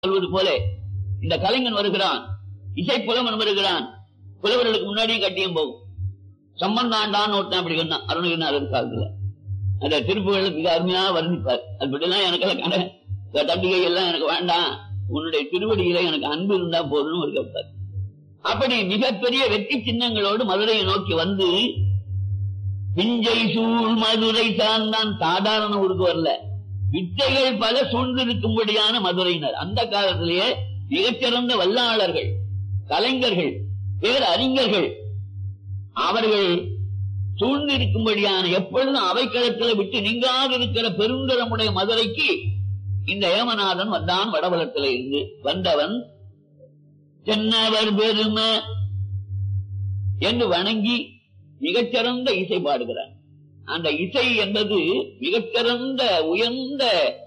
சொல்வது போல இந்த கலைஞன் வருகிறான் இசை புலவன் வருகிறான் புலவர்களுக்கு முன்னாடியும் கட்டியும் போகும் சம்பந்தாண்டான்னு ஒருத்தன் அப்படி சொன்னான் அருணகிரிநாதர் காலத்துல அந்த திருப்புகள் மிக அருமையா வர்ணிப்பார் அப்படிலாம் எனக்கு கடை இந்த தண்டிகை எல்லாம் எனக்கு வேண்டாம் உன்னுடைய திருவடியில எனக்கு அன்பு இருந்தா போதும்னு ஒரு கருத்தார் அப்படி மிகப்பெரிய வெற்றி சின்னங்களோடு மதுரையை நோக்கி வந்து பிஞ்சை சூழ் மதுரை சார்ந்தான் சாதாரண ஊருக்கு வரல வித்தைகள் பல சூழ்ந்திருக்கும்படியான மதுரையினர் அந்த காலத்திலேயே மிகச்சிறந்த வல்லாளர்கள் கலைஞர்கள் பேர் அறிஞர்கள் அவர்கள் சூழ்ந்திருக்கும்படியான எப்பொழுதும் அவைக்களத்தில் விட்டு நீங்காது இருக்கிற பெருந்தரமுடைய மதுரைக்கு இந்த ஏமநாதன் வந்தான் வடபலத்தில் இருந்து வந்தவன் சென்னவர் பெருமை என்று வணங்கி மிகச்சிறந்த இசை பாடுகிறார் அந்த இசை என்பது மிகச்சிறந்த உயர்ந்த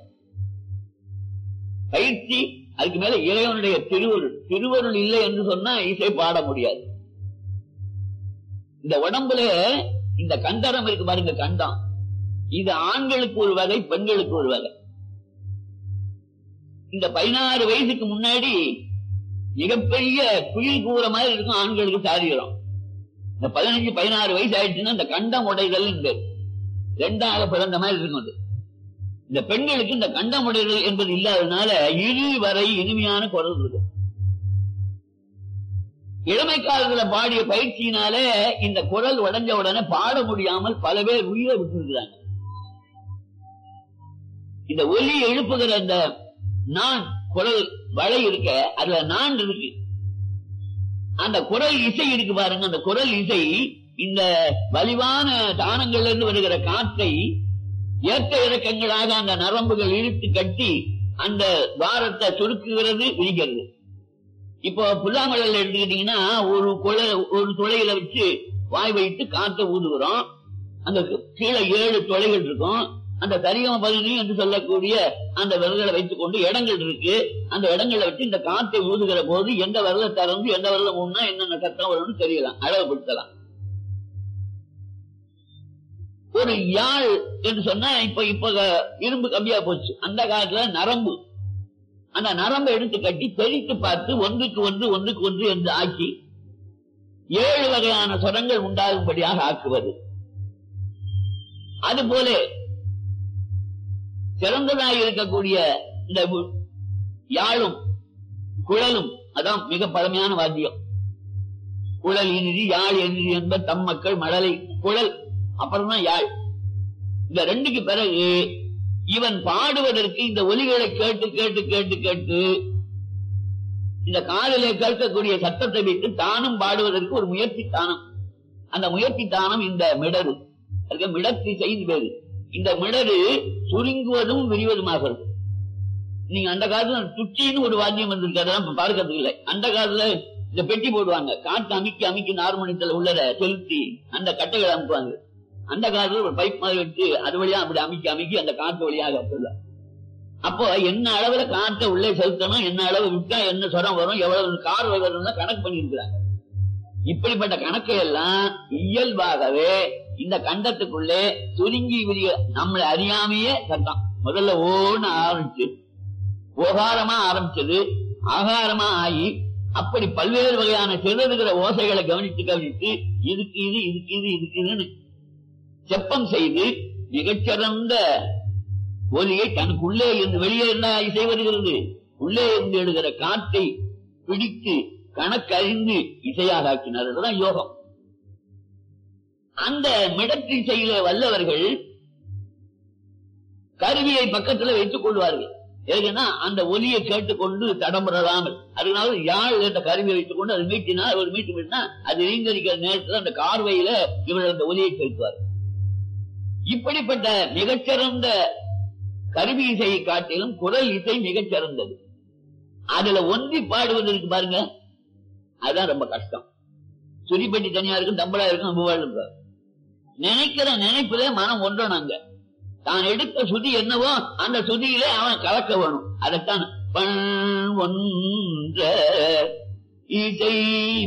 பயிற்சி அதுக்கு மேல இறைவனுடைய திருவருள் திருவருள் இல்லை என்று சொன்னா இசை பாட முடியாது இந்த உடம்புல இந்த கண்டரம் இருக்கு பாருங்க கண்டம் இது ஆண்களுக்கு ஒரு வகை பெண்களுக்கு ஒரு வகை இந்த பதினாறு வயசுக்கு முன்னாடி மிகப்பெரிய குயில் கூற மாதிரி இருக்கும் ஆண்களுக்கு சாரீரம் இந்த பதினஞ்சு பதினாறு வயசு ஆயிடுச்சுன்னா இந்த கண்டம் உடைதல் ரெண்டாக பிறந்த மாதிரி இருக்கும் அது இந்த பெண்களுக்கு இந்த கண்டம் உடைதல் என்பது இல்லாததுனால இரு வரை இனிமையான குரல் இருக்கும் இளமை காலத்துல பாடிய பயிற்சியினாலே இந்த குரல் உடைஞ்ச உடனே பாட முடியாமல் பல பேர் உயிரை விட்டுருக்கிறாங்க இந்த ஒலி எழுப்புகிற அந்த நான் குரல் வளை இருக்க அதுல நான் இருக்கு அந்த குரல் இசை இருக்கு பாருங்க அந்த குரல் இசை இந்த வலிவான தானங்கள்ல இருந்து வருகிற காற்றை ஏற்ற இறக்கங்களாக அந்த நரம்புகள் இழுத்து கட்டி அந்த வாரத்தை சுருக்குகிறது விரிக்கிறது இப்போ புல்லாமலல் எடுத்துக்கிட்டீங்கன்னா ஒரு குலை ஒரு துளையில வச்சு வாய் வைத்து காற்றை ஊதுகிறோம் அந்த கீழே ஏழு துளைகள் இருக்கும் அந்த தரிகம பகுதி என்று சொல்லக்கூடிய அந்த விரல்களை வைத்துக் கொண்டு இடங்கள் இருக்கு அந்த இடங்களை வச்சு இந்த காற்றை ஊதுகிற போது எந்த விரல திறந்து எந்த விரல ஊன்னா என்னென்ன சத்தம் வரும்னு தெரியலாம் அளவுபடுத்தலாம் ஒரு யாழ் என்று சொன்னா இப்ப இப்ப இரும்பு கம்மியா போச்சு அந்த காலத்துல நரம்பு அந்த நரம்பை எடுத்து கட்டி தெளித்து பார்த்து ஒன்றுக்கு ஒன்று ஒன்றுக்கு ஒன்று என்று ஆக்கி ஏழு வகையான சொரங்கள் உண்டாகும்படியாக ஆக்குவது அதுபோல சிறந்ததாக இருக்கக்கூடிய இந்த யாழும் குழலும் அதான் மிக பழமையான வாத்தியம் குழல் இனிதி யாழ் எனிதி என்ப தம் மக்கள் மழலை குழல் அப்புறம் தான் யாழ் இந்த ரெண்டுக்கு பிறகு இவன் பாடுவதற்கு இந்த ஒலிகளை கேட்டு கேட்டு கேட்டு கேட்டு இந்த காலிலே கேட்கக்கூடிய சத்தத்தை வைத்து தானும் பாடுவதற்கு ஒரு முயற்சி தானம் அந்த முயற்சி தானம் இந்த மிடரு அதுக்கு மிடத்தி செய்து பேரு இந்த மிடரு சுருங்குவதும் விரிவதுமாக இருக்கும் நீங்க அந்த காலத்துல துச்சின்னு ஒரு வாத்தியம் வந்திருக்காரு பார்க்கறதுக்கு இல்லை அந்த காலத்துல இந்த பெட்டி போடுவாங்க காட்டு அமைக்கி அமைக்கி நார்மணித்தல உள்ளத செலுத்தி அந்த கட்டைகளை அமுக்குவாங்க அந்த காலத்துல ஒரு பைப் மாதிரி வச்சு அது வழியா அப்படி அமைக்கி அமைக்கி அந்த காற்று வழியாக சொல்ல அப்போ என்ன அளவுல காற்றை உள்ளே செலுத்தணும் என்ன அளவு விட்டா என்ன சுரம் வரும் எவ்வளவு கார் வருதுன்னு கணக்கு பண்ணிருக்கிறாங்க இப்படிப்பட்ட கணக்கை எல்லாம் இயல்பாகவே இந்த கண்டத்துக்குள்ளே சுருங்கி விரிய நம்மளை அறியாமையே சத்தம் முதல்ல ஓன்னு ஆரம்பிச்சு ஓகாரமா ஆரம்பிச்சது ஆகாரமா ஆகி அப்படி பல்வேறு வகையான சிதறுகிற ஓசைகளை கவனித்து கவனித்து இதுக்கு இது இதுக்கு இது இதுக்கு இதுன்னு செப்பம் செய்து மிகச்சிறந்த ஒலியை தனக்குள்ளே இருந்து வெளியே என்ன இசை வருகிறது உள்ளே இருந்து எடுக்கிற காற்றை பிடித்து கணக்கறிந்து இசையாக ஆக்கினார் அதுதான் யோகம் அந்த மிடற்றி செய்த வல்லவர்கள் கருவியை பக்கத்தில் வைத்துக் கொள்வார்கள் ஏன்னா அந்த ஒலியை கேட்டுக்கொண்டு தடம்புறாமல் அதனால யாழ் என்ற கருவியை வைத்துக் கொண்டு அது மீட்டினா ஒரு மீட்டு மீட்டினா அது நீங்கரிக்கிற நேரத்தில் அந்த கார்வையில இவர்கள் அந்த ஒலியை செலுத்துவார் இப்படிப்பட்ட மிகச்சிறந்த கருவி இசையை காட்டிலும் குரல் இசை மிகச்சிறந்தது அதுல ஒன்றி பாடுவதற்கு பாருங்க அதுதான் ரொம்ப கஷ்டம் சுரிப்பட்டி தனியா இருக்கும் தம்பளா இருக்கும் நம்ம நினைக்கிற நினைப்புல மனம் ஒன்றனாங்க தான் எடுத்த சுதி என்னவோ அந்த சுதியிலே அவன் கலக்க வேணும் அதைத்தான் ஒன்ற இசை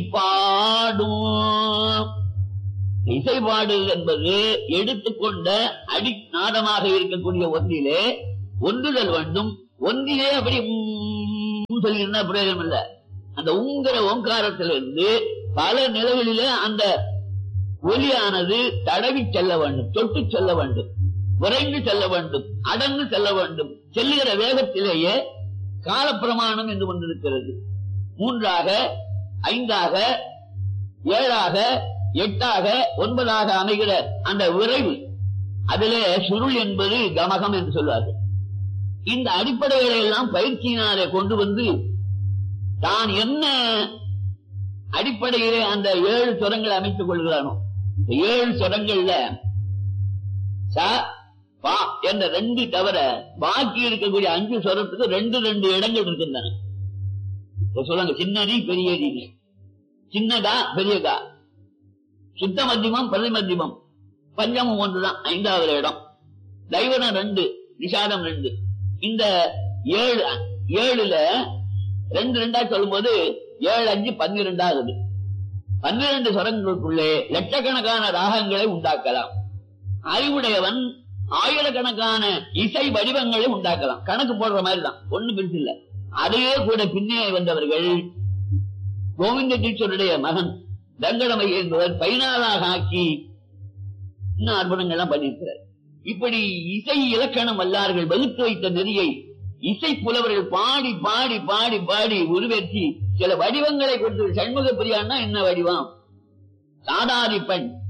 பாடும் இசை பாடுதல் என்பது எடுத்துக்கொண்ட அடி நாதமாக இருக்கக்கூடிய ஒன்றிலே ஒன்றுதல் வேண்டும் ஒன்றிலே அப்படி உம் சொல்லியிருந்தா பிரயோஜனம் இல்ல அந்த உங்கிற ஓங்காரத்திலிருந்து பல நிலைகளிலே அந்த ஒலியானது தடவி செல்ல வேண்டும் தொட்டு செல்ல வேண்டும் விரைந்து செல்ல வேண்டும் அடர்ந்து செல்ல வேண்டும் செல்லுகிற வேகத்திலேயே காலப்பிரமாணம் என்று கொண்டிருக்கிறது மூன்றாக ஐந்தாக ஏழாக எட்டாக ஒன்பதாக அமைகிற அந்த விரைவு அதிலே சுருள் என்பது கமகம் என்று சொல்வார்கள் இந்த அடிப்படைகளை எல்லாம் பயிற்சியினாலே கொண்டு வந்து தான் என்ன அடிப்படையிலே அந்த ஏழு சுரங்களை அமைத்துக் கொள்கிறானோ இந்த ஏழு சுரங்கள்ல ச பா என்ற ரெண்டு தவிர பாக்கி இருக்கக்கூடிய அஞ்சு சுரத்துக்கு ரெண்டு ரெண்டு இடங்கள் இருக்கின்றன இப்ப சொல்லுங்க சின்னதி பெரியதி சின்னதா பெரியதா சுத்த மத்தியமம் பிரதி மத்தியமம் பஞ்சமம் ஒன்றுதான் ஐந்தாவது இடம் தைவனம் ரெண்டு நிஷாதம் ரெண்டு இந்த ஏழு ஏழுல ரெண்டு ரெண்டா சொல்லும்போது ஏழு அஞ்சு பன்னிரெண்டா ஆகுது பன்னிரண்டு சுரங்களுக்குள்ளே லட்சக்கணக்கான ராகங்களை உண்டாக்கலாம் அறிவுடையவன் ஆயிரக்கணக்கான இசை வடிவங்களை உண்டாக்கலாம் கணக்கு போடுற மாதிரி தான் ஒண்ணு பெருசு இல்ல அதையே கூட பின்னே வந்தவர்கள் கோவிந்த டீச்சருடைய மகன் தங்கடமை என்பவர் பதினாலாக ஆக்கி இன்னும் அற்புதங்கள்லாம் பண்ணியிருக்கிறார் இப்படி இசை இலக்கணம் வல்லார்கள் வகுத்து வைத்த நெறியை இசை புலவர்கள் பாடி பாடி பாடி பாடி உருவேற்றி சில வடிவங்களை கொடுத்து சண்முக பிரியான்னா என்ன வடிவம் சாதாரி பெண்